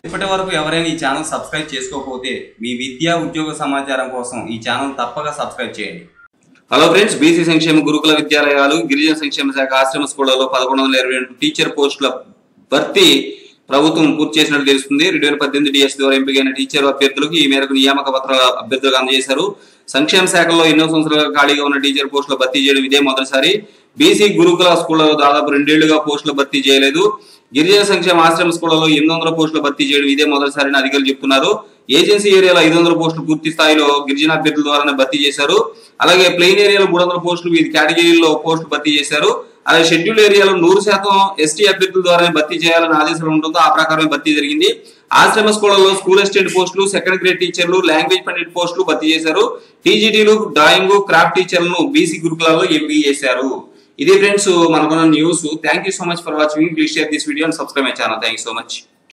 ఇప్పటి వరకు ఎవరైనా ఈ ఛానల్ సబ్స్క్రైబ్ చేసుకోకపోతే మీ విద్యా ఉద్యోగ సమాచారం కోసం ఈ ఛానల్ తప్పక సబ్స్క్రైబ్ చేయండి హలో ఫ్రెండ్స్ బీసీ సంక్షేమ గురుకుల విద్యాలయాలు గిరిజన సంక్షేమ శాఖ ఆశ్రమ స్కూళ్లలో పదకొండు వందల ఇరవై రెండు టీచర్ పోస్టుల భర్తీ ప్రభుత్వం పూర్తి చేసినట్టు తెలుస్తుంది రెండు వేల పద్దెనిమిది డిఎస్ ద్వారా ఎంపికైన టీచర్ అభ్యర్థులకు ఈ మేరకు నియామక పత్రాల అభ్యర్థులకు అందజేశారు సంక్షేమ శాఖలో ఎన్నో సంవత్సరాలుగా ఖాళీగా ఉన్న టీచర్ పోస్టుల భర్తీ చేయడం ఇదే మొదటిసారి బీసీ గురుకుల స్కూళ్లలో దాదాపు రెండేళ్లుగా పోస్టుల భర్తీ చేయలేదు గిరిజన సంక్షేమ ఆశ్రమ స్కూళ్లలో ఎనిమిది వందల పోస్టుల భర్తీ చేయడం ఇదే మొదటిసారి అని అధికారులు చెప్తున్నారు ఏజెన్సీ ఏరియాలో ఐదు వందల పోస్టులు పూర్తి స్థాయిలో గిరిజన అభ్యర్థుల ద్వారానే భర్తీ చేశారు అలాగే ప్లెయిన్ ఏరియాలో మూడు వందల పోస్టులు వివిధ కేటగిరీల్లో పోస్టులు భర్తీ చేశారు అలాగే షెడ్యూల్ ఏరియాలో నూరు శాతం ఎస్టీ అభ్యర్థుల ద్వారానే భర్తీ చేయాలని ఆదేశాలు ఉండడంతో ఆ ప్రకారమే భర్తీ జరిగింది ఆశ్రమ స్కూళ్లలో స్కూల్ అసిస్టెంట్ పోస్టులు సెకండ్ గ్రేడ్ టీచర్లు లాంగ్వేజ్ పండిట్ పోస్టులు భర్తీ చేశారు టీజీటీలు డ్రాయింగ్ క్రాఫ్ట్ టీచర్లను బీసీ గురుకులాల్లో ఎంపీ చేశారు ఇది ఫ్రెండ్స్ మనకున్న news thank you so much for watching please share this video and subscribe my channel thank you so much